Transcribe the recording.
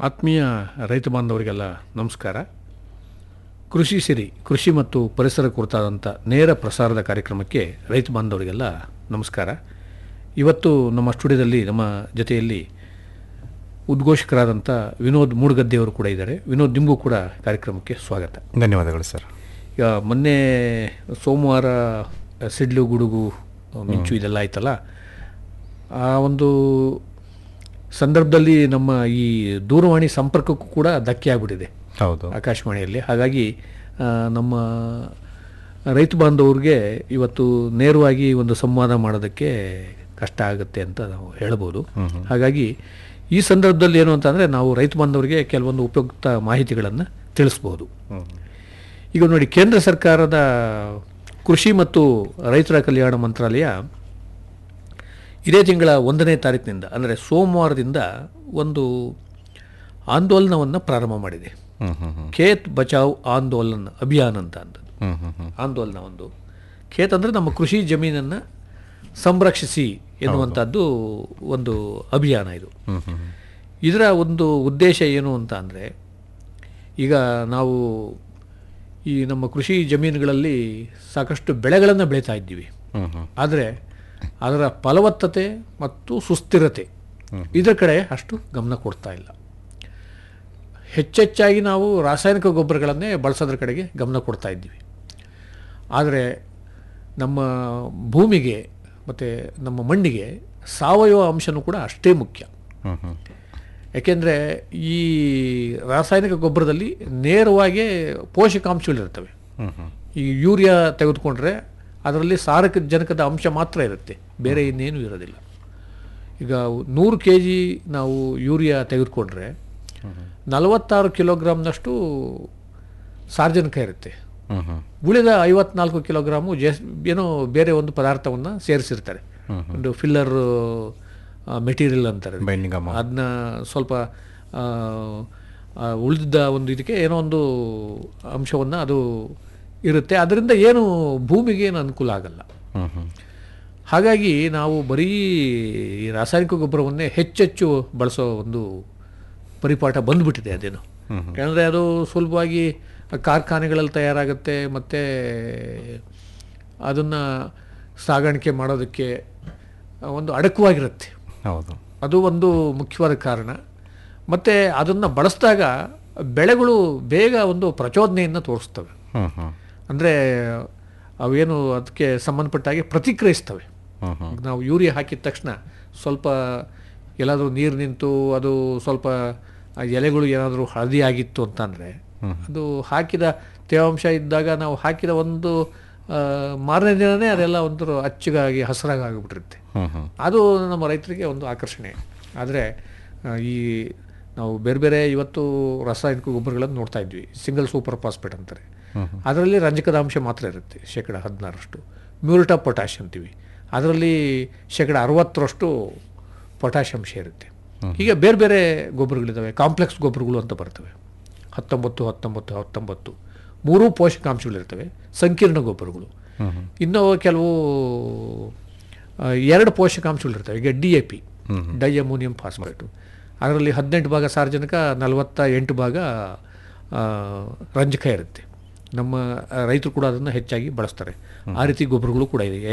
ಆತ್ಮೀಯ ರೈತ ಬಾಂಧವರಿಗೆಲ್ಲ ನಮಸ್ಕಾರ ಕೃಷಿ ಸಿರಿ ಕೃಷಿ ಮತ್ತು ಪರಿಸರ ಕುರಿತಾದಂಥ ನೇರ ಪ್ರಸಾರದ ಕಾರ್ಯಕ್ರಮಕ್ಕೆ ರೈತ ಬಾಂಧವರಿಗೆಲ್ಲ ನಮಸ್ಕಾರ ಇವತ್ತು ನಮ್ಮ ಸ್ಟುಡಿಯೋದಲ್ಲಿ ನಮ್ಮ ಜೊತೆಯಲ್ಲಿ ಉದ್ಘೋಷಕರಾದಂಥ ವಿನೋದ್ ಮೂಡುಗದ್ದೆಯವರು ಕೂಡ ಇದ್ದಾರೆ ವಿನೋದ್ ನಿಮಗೂ ಕೂಡ ಕಾರ್ಯಕ್ರಮಕ್ಕೆ ಸ್ವಾಗತ ಧನ್ಯವಾದಗಳು ಸರ್ ಈಗ ಮೊನ್ನೆ ಸೋಮವಾರ ಸಿಡ್ಲು ಗುಡುಗು ಮಿಂಚು ಇದೆಲ್ಲ ಆಯ್ತಲ್ಲ ಆ ಒಂದು ಸಂದರ್ಭದಲ್ಲಿ ನಮ್ಮ ಈ ದೂರವಾಣಿ ಸಂಪರ್ಕಕ್ಕೂ ಕೂಡ ಧಕ್ಕೆ ಆಗ್ಬಿಟ್ಟಿದೆ ಹೌದು ಆಕಾಶವಾಣಿಯಲ್ಲಿ ಹಾಗಾಗಿ ಆ, ನಮ್ಮ ರೈತ ಬಾಂಧವ್ರಿಗೆ ಇವತ್ತು ನೇರವಾಗಿ ಒಂದು ಸಂವಾದ ಮಾಡೋದಕ್ಕೆ ಕಷ್ಟ ಆಗುತ್ತೆ ಅಂತ ನಾವು ಹೇಳ್ಬೋದು ಹಾಗಾಗಿ ಈ ಸಂದರ್ಭದಲ್ಲಿ ಏನು ಅಂತಂದರೆ ನಾವು ರೈತ ಬಾಂಧವರಿಗೆ ಕೆಲವೊಂದು ಉಪಯುಕ್ತ ಮಾಹಿತಿಗಳನ್ನು ತಿಳಿಸ್ಬೋದು ಈಗ ನೋಡಿ ಕೇಂದ್ರ ಸರ್ಕಾರದ ಕೃಷಿ ಮತ್ತು ರೈತರ ಕಲ್ಯಾಣ ಮಂತ್ರಾಲಯ ಇದೇ ತಿಂಗಳ ಒಂದನೇ ತಾರೀಕಿನಿಂದ ಅಂದರೆ ಸೋಮವಾರದಿಂದ ಒಂದು ಆಂದೋಲನವನ್ನು ಪ್ರಾರಂಭ ಮಾಡಿದೆ ಹ್ಮ್ ಹ್ಮ್ ಹ್ಮ್ ಖೇತ್ ಬಚಾವ್ ಆಂದೋಲನ್ ಅಭಿಯಾನ ಅಂತ ಅಂದದ್ದು ಹ್ಮ್ ಹ್ಮ್ ಹ್ಮ್ ಆಂದೋಲನ ಒಂದು ಖೇತ್ ಅಂದರೆ ನಮ್ಮ ಕೃಷಿ ಜಮೀನನ್ನು ಸಂರಕ್ಷಿಸಿ ಎನ್ನುವಂಥದ್ದು ಒಂದು ಅಭಿಯಾನ ಇದು ಹ್ಮ್ ಹ್ಮ್ ಇದರ ಒಂದು ಉದ್ದೇಶ ಏನು ಅಂತ ಅಂದರೆ ಈಗ ನಾವು ಈ ನಮ್ಮ ಕೃಷಿ ಜಮೀನುಗಳಲ್ಲಿ ಸಾಕಷ್ಟು ಬೆಳೆಗಳನ್ನು ಬೆಳೀತಾ ಇದ್ದೀವಿ ಹ್ಮ್ ಹ್ಮ್ ಆದರೆ ಅದರ ಫಲವತ್ತತೆ ಮತ್ತು ಸುಸ್ಥಿರತೆ ಇದರ ಕಡೆ ಅಷ್ಟು ಗಮನ ಕೊಡ್ತಾ ಇಲ್ಲ ಹೆಚ್ಚೆಚ್ಚಾಗಿ ನಾವು ರಾಸಾಯನಿಕ ಗೊಬ್ಬರಗಳನ್ನೇ ಬಳಸೋದ್ರ ಕಡೆಗೆ ಗಮನ ಕೊಡ್ತಾ ಇದ್ದೀವಿ ಆದರೆ ನಮ್ಮ ಭೂಮಿಗೆ ಮತ್ತು ನಮ್ಮ ಮಣ್ಣಿಗೆ ಸಾವಯವ ಅಂಶನೂ ಕೂಡ ಅಷ್ಟೇ ಮುಖ್ಯ ಹ್ಮ್ ಹ್ಮ್ ಯಾಕೆಂದರೆ ಈ ರಾಸಾಯನಿಕ ಗೊಬ್ಬರದಲ್ಲಿ ನೇರವಾಗಿ ಪೋಷಕಾಂಶಗಳಿರ್ತವೆ ಹ್ಮ್ ಹ್ಮ್ ಈ ಯೂರಿಯಾ ತೆಗೆದುಕೊಂಡ್ರೆ ಅದರಲ್ಲಿ ಸಾರಜನಕದ ಅಂಶ ಮಾತ್ರ ಇರುತ್ತೆ ಬೇರೆ ಇನ್ನೇನು ಇರೋದಿಲ್ಲ ಈಗ ನೂರು ಕೆ ಜಿ ನಾವು ಯೂರಿಯಾ ತೆಗೆದುಕೊಂಡ್ರೆ ನಲವತ್ತಾರು ಕಿಲೋಗ್ರಾಮ್ನಷ್ಟು ಸಾರ್ವಜನಿಕ ಇರುತ್ತೆ ಹ್ಮ್ ಹ್ಮ್ ಉಳಿದ ಐವತ್ನಾಲ್ಕು ಕಿಲೋಗ್ರಾಮು ಜಸ್ ಏನೋ ಬೇರೆ ಒಂದು ಪದಾರ್ಥವನ್ನು ಸೇರಿಸಿರ್ತಾರೆ ಒಂದು ಫಿಲ್ಲರ್ ಮೆಟೀರಿಯಲ್ ಅಂತಾರೆ ಬೈಂಡಿಂಗ್ ಅಮ್ಮ ಅದನ್ನ ಸ್ವಲ್ಪ ಆ, ಆ, ಉಳಿದ ಒಂದು ಇದಕ್ಕೆ ಏನೋ ಒಂದು ಅಂಶವನ್ನು ಅದು ಇರುತ್ತೆ ಅದರಿಂದ ಏನು ಭೂಮಿಗೆ ಏನು ಅನುಕೂಲ ಆಗಲ್ಲ ಹ್ಮ್ ಹ್ಮ್ ಹಾಗಾಗಿ ನಾವು ಬರೀ ಈ ರಾಸಾಯನಿಕ ಗೊಬ್ಬರವನ್ನೇ ಹೆಚ್ಚೆಚ್ಚು ಬಳಸೋ ಒಂದು ಪರಿಪಾಠ ಬಂದ್ಬಿಟ್ಟಿದೆ ಅದೇನು ಯಾಕಂದರೆ ಅದು ಸುಲಭವಾಗಿ ಕಾರ್ಖಾನೆಗಳಲ್ಲಿ ತಯಾರಾಗುತ್ತೆ ಮತ್ತು ಅದನ್ನು ಸಾಗಾಣಿಕೆ ಮಾಡೋದಕ್ಕೆ ಒಂದು ಅಡಕವಾಗಿರುತ್ತೆ ಹೌದು ಅದು ಒಂದು ಮುಖ್ಯವಾದ ಕಾರಣ ಮತ್ತು ಅದನ್ನು ಬಳಸಿದಾಗ ಬೆಳೆಗಳು ಬೇಗ ಒಂದು ಪ್ರಚೋದನೆಯನ್ನು ತೋರಿಸ್ತವೆ ಹ್ಮ್ ಹ್ಮ್ ಅಂದರೆ ಅವೇನು ಅದಕ್ಕೆ ಸಂಬಂಧಪಟ್ಟಾಗೆ ಪ್ರತಿಕ್ರಿಯಿಸ್ತವೆ ಹ್ಮ್ ಹ್ಮ್ ನಾವು ಯೂರಿಯಾ ಹಾಕಿದ ತಕ್ಷಣ ಸ್ವಲ್ಪ ಎಲ್ಲಾದರೂ ನೀರು ನಿಂತು ಅದು ಸ್ವಲ್ಪ ಆ ಎಲೆಗಳು ಏನಾದರೂ ಹಳದಿ ಆಗಿತ್ತು ಅಂತಂದರೆ ಅದು ಹಾಕಿದ ತೇವಾಂಶ ಇದ್ದಾಗ ನಾವು ಹಾಕಿದ ಒಂದು ಆ, ಮಾರನೇ ದಿನವೇ ಅದೆಲ್ಲ ಒಂಥರ ಅಚ್ಚಗಾಗಿ ಹಸಿರಾಗಿ ಆಗಿಬಿಟ್ಟಿರುತ್ತೆ ಹ್ಮ್ ಹ್ಮ್ ಅದು ನಮ್ಮ ರೈತರಿಗೆ ಒಂದು ಆಕರ್ಷಣೆ ಆದರೆ ಈ ನಾವು ಬೇರೆ ಬೇರೆ ಇವತ್ತು ರಾಸಾಯನಿಕ ಗೊಬ್ಬರಗಳನ್ನು ನೋಡ್ತಾ ಇದ್ವಿ ಸಿಂಗಲ್ ಸೂಪರ್ ಫಾಸ್ಫೇಟ್ ಅಂತಾರೆ ಅದರಲ್ಲಿ ರಂಜಕದ ಅಂಶ ಮಾತ್ರ ಇರುತ್ತೆ ಶೇಕಡ ಹದಿನಾರಷ್ಟು ಮ್ಯೂರಿಟ್ ಆಫ್ ಪೊಟ್ಯಾಶ್ ಅಂತೀವಿ ಅದರಲ್ಲಿ ಶೇಕಡ ಅರವತ್ತರಷ್ಟು ಪೊಟ್ಯಾಶ್ ಅಂಶ ಇರುತ್ತೆ ಹೀಗೆ ಬೇರೆ ಬೇರೆ ಗೊಬ್ಬರಗಳಿದ್ದಾವೆ ಕಾಂಪ್ಲೆಕ್ಸ್ ಗೊಬ್ಬರಗಳು ಅಂತ ಬರ್ತವೆ ಹತ್ತೊಂಬತ್ತು ಹತ್ತೊಂಬತ್ತು ಹತ್ತೊಂಬತ್ತು ಮೂರೂ ಪೋಷಕಾಂಶಗಳಿರ್ತವೆ ಸಂಕೀರ್ಣ ಗೊಬ್ಬರಗಳು ಇನ್ನು ಕೆಲವು ಆ, ಎರಡು ಪೋಷಕಾಂಶಗಳಿರ್ತವೆ ಈಗ D A P di ammonium phosphate ಅದರಲ್ಲಿ ಹದಿನೆಂಟು ಭಾಗ ಸಾರ್ವಜನಿಕ ನಲವತ್ತ ಎಂಟು ಭಾಗ ಆ, ರಂಜಕ ಇರುತ್ತೆ ನಮ್ಮ ರೈತರು ಕೂಡ ಅದನ್ನು ಹೆಚ್ಚಾಗಿ ಬಳಸ್ತಾರೆ ಆ ರೀತಿ ಗೊಬ್ಬರಗಳು ಕೂಡ ಇದೆ